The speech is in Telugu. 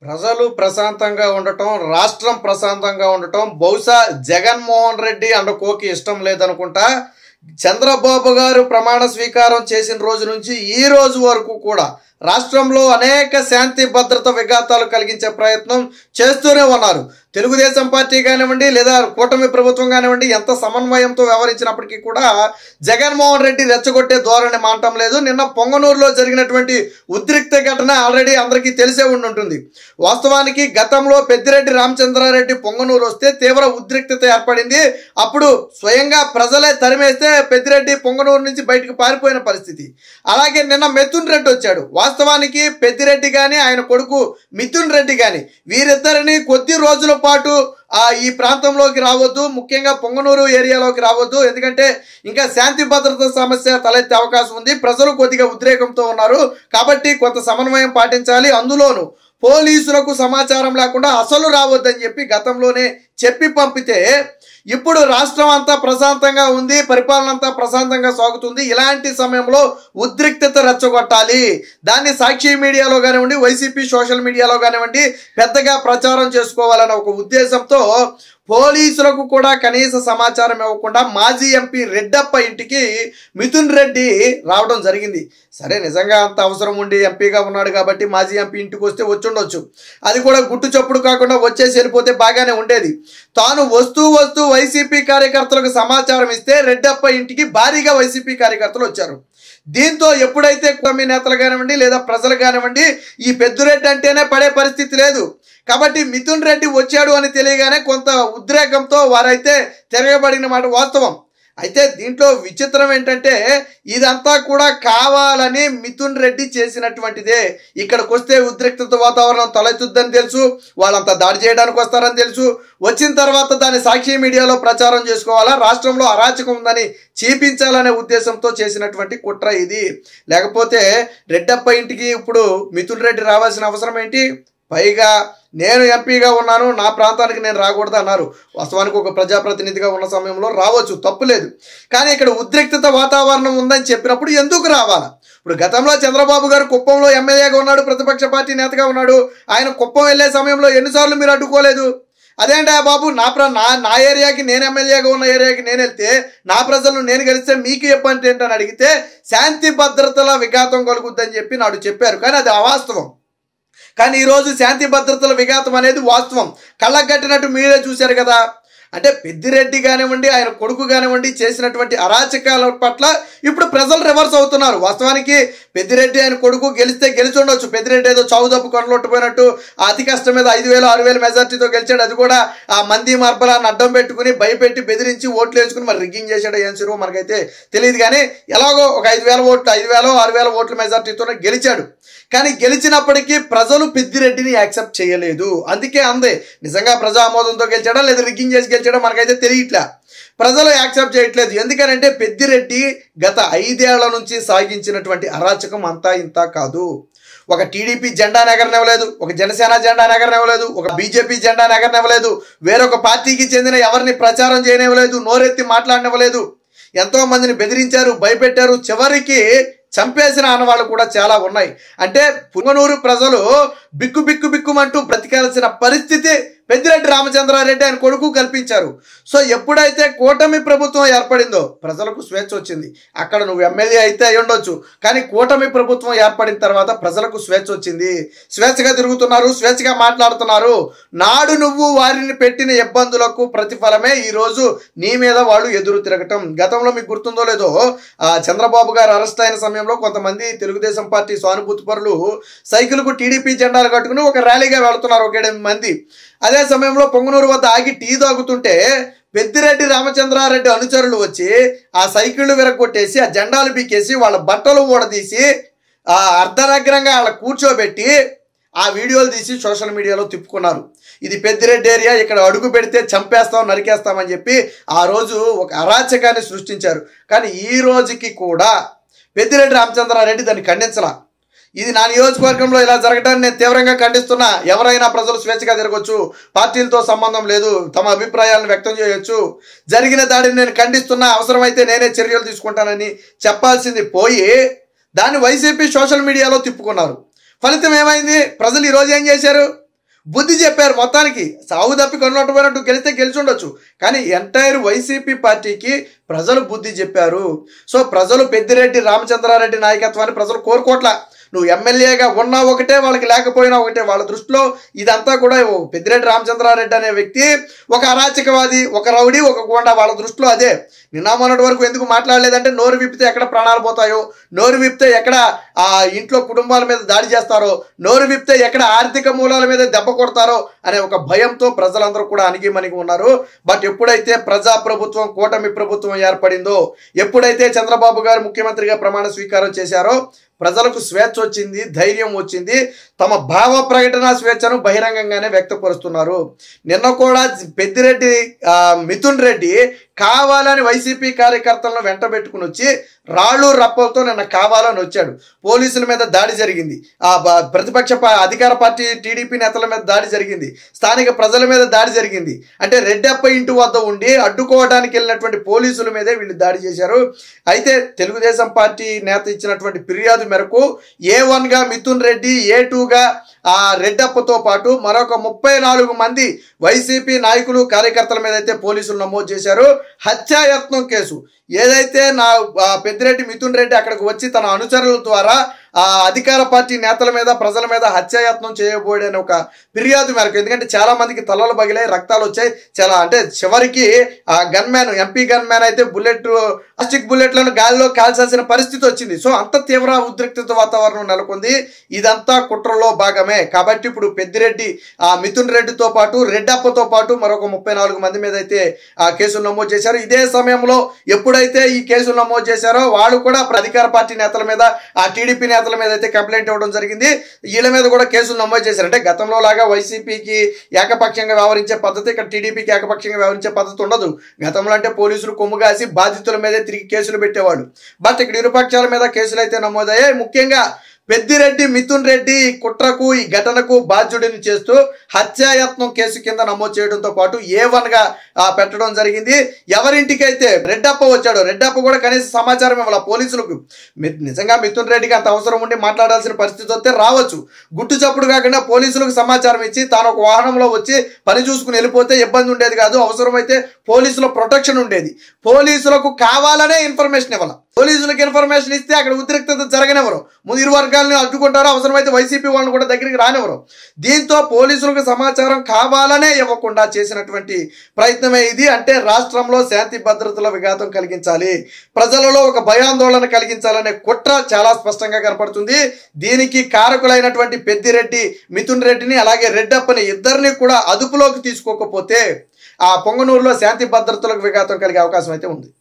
ప్రజలు ప్రశాంతంగా ఉండటం రాష్ట్రం ప్రశాంతంగా ఉండటం బహుశా జగన్మోహన్ రెడ్డి అండ్ కోకి ఇష్టం లేదనుకుంటా చంద్రబాబు గారు ప్రమాణ స్వీకారం చేసిన రోజు నుంచి ఈ రోజు వరకు కూడా రాష్ట్రంలో అనేక శాంతి భద్రత విఘాతాలు కలిగించే ప్రయత్నం చేస్తూనే ఉన్నారు తెలుగుదేశం పార్టీ కానివ్వండి లేదా కూటమి ప్రభుత్వం కానివ్వండి ఎంత సమన్వయంతో వ్యవహరించినప్పటికీ కూడా జగన్మోహన్ రెడ్డి రెచ్చగొట్టే ధోరణి మానటం లేదు నిన్న పొంగనూరులో జరిగినటువంటి ఉద్రిక్త ఘటన ఆల్రెడీ అందరికీ తెలిసే ఉండి ఉంటుంది వాస్తవానికి గతంలో పెద్దిరెడ్డి రామచంద్రారెడ్డి పొంగనూరు వస్తే తీవ్ర ఉద్రిక్తత ఏర్పడింది అప్పుడు స్వయంగా ప్రజలే తరిమేస్తే పెద్దిరెడ్డి పొంగనూరు నుంచి బయటకు పారిపోయిన పరిస్థితి అలాగే నిన్న మిథున్ రెడ్డి వచ్చాడు వాస్తవానికి పెద్దిరెడ్డి కానీ ఆయన కొడుకు మిథున్ రెడ్డి కానీ వీరిద్దరిని కొద్ది రోజుల పాటు ఆ ఈ ప్రాంతంలోకి రావద్దు ముఖ్యంగా పొంగనూరు ఏరియాలోకి రావద్దు ఎందుకంటే ఇంకా శాంతి భద్రత సమస్య తలెత్తే అవకాశం ఉంది ప్రజలు కొద్దిగా ఉద్రేకంతో ఉన్నారు కాబట్టి కొంత సమన్వయం పాటించాలి అందులోను పోలీసులకు సమాచారం లేకుండా అసలు రావద్దని చెప్పి గతంలోనే చెప్పి పంపితే ఇప్పుడు రాష్ట్రం అంతా ప్రశాంతంగా ఉంది పరిపాలన అంతా ప్రశాంతంగా సాగుతుంది ఇలాంటి సమయంలో ఉద్రిక్తత రెచ్చగొట్టాలి దాన్ని సాక్షి మీడియాలో కానివ్వండి వైసీపీ సోషల్ మీడియాలో కానివ్వండి పెద్దగా ప్రచారం చేసుకోవాలన్న ఒక ఉద్దేశంతో పోలీసులకు కూడా కనీస సమాచారం ఇవ్వకుండా మాజీ ఎంపీ రెడ్డప్ప ఇంటికి మిథున్ రెడ్డి రావడం జరిగింది సరే నిజంగా అంత అవసరం ఉండి ఎంపీగా ఉన్నాడు కాబట్టి మాజీ ఎంపీ ఇంటికి వస్తే వచ్చి ఉండొచ్చు అది కూడా గుట్టు చప్పుడు కాకుండా వచ్చేసి వెళ్ళిపోతే బాగానే ఉండేది తాను వస్తూ వస్తూ వైసీపీ కార్యకర్తలకు సమాచారం ఇస్తే రెడ్డప్ప ఇంటికి భారీగా వైసీపీ కార్యకర్తలు వచ్చారు దీంతో ఎప్పుడైతే కూటమి నేతలు కానివ్వండి లేదా ప్రజలు కానివ్వండి ఈ పెద్దురెడ్డి అంటేనే పడే పరిస్థితి లేదు కాబట్టి మిథున్ రెడ్డి వచ్చాడు అని తెలియగానే కొంత ఉద్రేకంతో వారైతే తిరగబడిన మాట వాస్తవం అయితే దీంట్లో విచిత్రం ఏంటంటే ఇదంతా కూడా కావాలని మిథున్ రెడ్డి చేసినటువంటిదే ఇక్కడికి వస్తే ఉద్రిక్తత వాతావరణం తలెత్తుద్దని తెలుసు వాళ్ళంతా దాడి చేయడానికి వస్తారని తెలుసు వచ్చిన తర్వాత దాన్ని సాక్షి మీడియాలో ప్రచారం చేసుకోవాలా రాష్ట్రంలో అరాచకం ఉందని చూపించాలనే ఉద్దేశంతో చేసినటువంటి కుట్ర ఇది లేకపోతే రెడ్డప్ప ఇంటికి ఇప్పుడు మిథున్ రెడ్డి రావాల్సిన అవసరం ఏంటి పైగా నేను ఎంపీగా ఉన్నాను నా ప్రాంతానికి నేను రాకూడదు అన్నారు వాస్తవానికి ఒక ప్రజాప్రతినిధిగా ఉన్న సమయంలో రావచ్చు తప్పులేదు కానీ ఇక్కడ ఉద్రిక్తత వాతావరణం ఉందని చెప్పినప్పుడు ఎందుకు రావాలా ఇప్పుడు గతంలో చంద్రబాబు గారు కుప్పంలో ఎమ్మెల్యేగా ఉన్నాడు ప్రతిపక్ష పార్టీ నేతగా ఉన్నాడు ఆయన కుప్పం వెళ్ళే సమయంలో ఎన్నిసార్లు మీరు అడ్డుకోలేదు అదేంటా బాబు నా ప్ర నా నా ఏరియాకి నేను ఎమ్మెల్యేగా ఉన్న ఏరియాకి నేను వెళ్తే నా ప్రజలను నేను గెలిస్తే మీకు చెప్పంటే ఏంటని అడిగితే శాంతి భద్రతల విఘాతం కలుగుద్దని చెప్పి నాడు చెప్పారు కానీ అది అవాస్తవం కానీ ఈరోజు శాంతి భద్రతల విఘాతం అనేది వాస్తవం కళ్ళకు కట్టినట్టు మీరే చూశారు కదా అంటే పెద్దిరెడ్డి కానివ్వండి ఆయన కొడుకు కానివ్వండి చేసినటువంటి అరాచకాల పట్ల ఇప్పుడు ప్రజలు రివర్స్ అవుతున్నారు వాస్తవానికి పెద్దిరెడ్డి ఆయన కొడుకు గెలిస్తే గెలిచి ఉండొచ్చు పెద్దిరెడ్డి ఏదో చావు దప్పు కొనలొట్టుపోయినట్టు ఆ అతి కష్టం మీద ఐదు వేలు ఆరు వేల మెజార్టీతో గెలిచాడు అది కూడా ఆ మంది మార్బలాన్ని అడ్డం పెట్టుకుని భయపెట్టి బెదిరించి ఓట్లు వేసుకుని మరి రిగ్గింగ్ చేశాడు ఏం సిరువు మనకైతే తెలియదు కానీ ఎలాగో ఒక ఐదు వేల ఓట్లు ఐదు వేల ఆరు వేల ఓట్ల మెజార్టీతోనే గెలిచాడు కానీ గెలిచినప్పటికీ ప్రజలు పెద్దిరెడ్డిని యాక్సెప్ట్ చేయలేదు అందుకే అందే నిజంగా ప్రజా ఆమోదంతో గెలిచాడా లేదా రిగ్గింగ్ చేసి గెలిచాడా మనకైతే తెలియట్లే ప్రజలు యాక్సెప్ట్ చేయట్లేదు ఎందుకనంటే పెద్దిరెడ్డి గత ఐదేళ్ల నుంచి సాగించినటువంటి అరాచకం అంతా ఇంత కాదు ఒక టీడీపీ జెండా నెగరనివ్వలేదు ఒక జనసేన జెండా నెగరనివ్వలేదు ఒక బీజేపీ జెండా నెగరనివ్వలేదు వేరొక పార్టీకి చెందిన ఎవరిని ప్రచారం చేయనివ్వలేదు నోరెత్తి మాట్లాడనివ్వలేదు ఎంతో మందిని బెదిరించారు భయపెట్టారు చివరికి చంపేసిన ఆనవాళ్ళు కూడా చాలా ఉన్నాయి అంటే పుంగనూరు ప్రజలు బిక్కు బిక్కు బిక్కుమంటూ బ్రతికాల్సిన పరిస్థితి పెద్దిరెడ్డి రామచంద్రారెడ్డి ఆయన కొడుకు కల్పించారు సో ఎప్పుడైతే కూటమి ప్రభుత్వం ఏర్పడిందో ప్రజలకు స్వేచ్ఛ వచ్చింది అక్కడ నువ్వు ఎమ్మెల్యే అయితే అయి ఉండొచ్చు కానీ కూటమి ప్రభుత్వం ఏర్పడిన తర్వాత ప్రజలకు స్వేచ్ఛ వచ్చింది స్వేచ్ఛగా తిరుగుతున్నారు స్వేచ్ఛగా మాట్లాడుతున్నారు నాడు నువ్వు వారిని పెట్టిన ఇబ్బందులకు ప్రతిఫలమే ఈరోజు నీ మీద వాళ్ళు ఎదురు తిరగటం గతంలో మీకు గుర్తుందో లేదో ఆ చంద్రబాబు గారు అరెస్ట్ అయిన సమయంలో కొంతమంది తెలుగుదేశం పార్టీ సానుభూతి పరులు సైకిల్కు టీడీపీ జెండాలు కట్టుకుని ఒక ర్యాలీగా వెళుతున్నారు ఒక ఎనిమిది మంది అదే సమయంలో పొంగనూరు వద్ద ఆగి టీ తాగుతుంటే పెద్దిరెడ్డి రామచంద్రారెడ్డి అనుచరులు వచ్చి ఆ సైకిళ్ళు విరగొట్టేసి ఆ జెండాలు బీకేసి వాళ్ళ బట్టలు ఊడదీసి ఆ అర్ధనగ్రంగా వాళ్ళ కూర్చోబెట్టి ఆ వీడియోలు తీసి సోషల్ మీడియాలో తిప్పుకున్నారు ఇది పెద్దిరెడ్డి ఏరియా ఇక్కడ అడుగు పెడితే చంపేస్తాం నరికేస్తామని చెప్పి ఆ రోజు ఒక అరాచకాన్ని సృష్టించారు కానీ ఈ రోజుకి కూడా పెద్దిరెడ్డి రామచంద్రారెడ్డి దాన్ని ఖండించలా ఇది నా నియోజకవర్గంలో ఇలా జరగడాన్ని నేను తీవ్రంగా ఖండిస్తున్నా ఎవరైనా ప్రజలు స్వేచ్ఛగా తిరగొచ్చు పార్టీలతో సంబంధం లేదు తమ అభిప్రాయాలను వ్యక్తం చేయొచ్చు జరిగిన దాడిని నేను ఖండిస్తున్నా అవసరమైతే నేనే చర్యలు తీసుకుంటానని చెప్పాల్సింది పోయి దాన్ని వైసీపీ సోషల్ మీడియాలో తిప్పుకున్నారు ఫలితం ఏమైంది ప్రజలు ఈరోజు ఏం చేశారు బుద్ధి చెప్పారు మొత్తానికి సాగు తప్పి కొన్నట్టు పోయినట్టు గెలిస్తే గెలిచి ఉండొచ్చు కానీ ఎంటైర్ వైసీపీ పార్టీకి ప్రజలు బుద్ధి చెప్పారు సో ప్రజలు పెద్దిరెడ్డి రామచంద్రారెడ్డి నాయకత్వాన్ని ప్రజలు కోరుకోట్ల నువ్వు ఎమ్మెల్యేగా ఉన్నా ఒకటే వాళ్ళకి లేకపోయినా ఒకటే వాళ్ళ దృష్టిలో ఇదంతా కూడా ఓ పెద్దిరెడ్డి రామచంద్రారెడ్డి అనే వ్యక్తి ఒక అరాచకవాది ఒక రౌడీ ఒక గోండా వాళ్ళ దృష్టిలో అదే నిన్న మొన్నటి వరకు ఎందుకు మాట్లాడలేదంటే నోరు విప్పితే ఎక్కడ ప్రాణాలు పోతాయో నోరు విప్పితే ఎక్కడ ఆ ఇంట్లో కుటుంబాల మీద దాడి చేస్తారో నోరు విప్పితే ఎక్కడ ఆర్థిక మూలాల మీద దెబ్బ కొడతారో అనే ఒక భయంతో ప్రజలందరూ కూడా అణిగిమణిగి ఉన్నారు బట్ ఎప్పుడైతే ప్రజా ప్రభుత్వం కూటమి ప్రభుత్వం ఏర్పడిందో ఎప్పుడైతే చంద్రబాబు గారు ముఖ్యమంత్రిగా ప్రమాణ స్వీకారం చేశారో ప్రజలకు స్వేచ్ఛ వచ్చింది ధైర్యం వచ్చింది తమ భావ ప్రకటన స్వేచ్ఛను బహిరంగంగానే వ్యక్తపరుస్తున్నారు నిన్న కూడా పెద్దిరెడ్డి ఆ, మిథున్ రెడ్డి కావాలని వైసీపీ కార్యకర్తలను వెంట పెట్టుకుని వచ్చి రాళ్ళు రప్పలతో నిన్న కావాలని వచ్చాడు పోలీసుల మీద దాడి జరిగింది ఆ బ- ప్రతిపక్ష పా- అధికార పార్టీ టీడీపీ నేతల మీద దాడి జరిగింది స్థానిక ప్రజల మీద దాడి జరిగింది అంటే రెడ్డప్ప ఇంటి వద్ద ఉండి అడ్డుకోవడానికి వెళ్ళినటువంటి పోలీసుల మీదే వీళ్ళు దాడి చేశారు అయితే తెలుగుదేశం పార్టీ నేత ఇచ్చినటువంటి ఫిర్యాదు మేరకు ఏ వన్గా మిథున్ రెడ్డి ఏ టూగా ఆ రెడ్డప్పతో పాటు మరొక ముప్పై నాలుగు మంది వైసీపీ నాయకులు కార్యకర్తల మీద అయితే పోలీసులు నమోదు చేశారు హత్యాయత్నం కేసు ఏదైతే నా ఆ, పెద్దిరెడ్డి మిథున్ రెడ్డి అక్కడికి వచ్చి తన అనుచరుల ద్వారా ఆ అధికార పార్టీ నేతల మీద ప్రజల మీద హత్యాయత్నం చేయబోయడని ఒక ఫిర్యాదు మేరకు ఎందుకంటే చాలా మందికి తలలు పగిలాయి రక్తాలు వచ్చాయి చాలా అంటే చివరికి ఆ gunman MP gunman అయితే బుల్లెట్ ప్లాస్టిక్ బుల్లెట్లను గాలిలో కాల్చాల్సిన పరిస్థితి వచ్చింది సో అంత తీవ్ర ఉద్రిక్తత వాతావరణం నెలకొంది ఇదంతా కుట్రలో భాగమే కాబట్టి ఇప్పుడు పెద్దిరెడ్డి ఆ మిథున్ రెడ్డితో పాటు రెడ్డప్పతో పాటు మరొక ముప్పై నాలుగు మంది మీద అయితే ఆ కేసులు నమోదు చేశారు ఇదే సమయంలో ఎప్పుడైతే ఈ కేసులు నమోదు చేశారో వాళ్ళు కూడా అధికార పార్టీ నేతల మీద ఆ టీడీపీ నేతల మీద అయితే కంప్లైంట్ ఇవ్వడం జరిగింది వీళ్ళ మీద కూడా కేసులు నమోదు చేశారు అంటే గతంలో లాగా వైసీపీకి ఏకపక్షంగా వ్యవహరించే పద్ధతి ఇక్కడ టీడీపీకి ఏకపక్షంగా వ్యవహరించే పద్ధతి ఉండదు గతంలో అంటే పోలీసులు కొమ్ము కాసి బాధితుల మీదే తిరిగి కేసులు పెట్టేవాళ్ళు బట్ ఇక్కడ ఇరుపక్షాల మీద కేసులు అయితే నమోదయ్యాయి ముఖ్యంగా పెద్దిరెడ్డి మిథున్ రెడ్డి ఈ కుట్రకు ఈ ఘటనకు బాధ్యుడిని చేస్తూ హత్యాయత్నం కేసు కింద నమోదు చేయడంతో పాటు ఏ వన్ గా ఆ, పెట్టడం జరిగింది ఎవరింటికైతే రెడ్డప్ప వచ్చాడో రెడ్డప్ప కూడా కనీస సమాచారం ఇవ్వాలి పోలీసులకు మి- నిజంగా మిథున్ రెడ్డికి అంత అవసరం ఉండి మాట్లాడాల్సిన పరిస్థితి వస్తే రావచ్చు గుట్టు చప్పుడు కాకుండా పోలీసులకు సమాచారం ఇచ్చి తాను ఒక వాహనంలో వచ్చి పని చూసుకుని వెళ్ళిపోతే ఇబ్బంది ఉండేది కాదు అవసరమైతే పోలీసుల ప్రొటెక్షన్ ఉండేది పోలీసులకు కావాలనే ఇన్ఫర్మేషన్ ఇవ్వాలి పోలీసులకు ఇన్ఫర్మేషన్ ఇస్తే అక్కడ ఉద్రిక్తత జరగనివ్వరు ముందు ఇరు వర్గాలను అడ్డుకుంటారు అవసరమైతే వైసీపీ వాళ్ళని కూడా దగ్గరికి రానివ్వరు దీంతో పోలీసులకు సమాచారం కావాలనే ఇవ్వకుండా చేసినటువంటి ప్రయత్నమే ఇది అంటే రాష్ట్రంలో శాంతి భద్రతల విఘాతం కలిగించాలి ప్రజలలో ఒక భయాందోళన కలిగించాలనే కుట్ర చాలా స్పష్టంగా కనపడుతుంది దీనికి కారకులైనటువంటి పెద్దిరెడ్డి మిథున్ రెడ్డిని అలాగే రెడ్డప్పని ఇద్దరిని కూడా అదుపులోకి తీసుకోకపోతే ఆ పొంగనూరులో శాంతి భద్రతలకు విఘాతం కలిగే అవకాశం అయితే ఉంది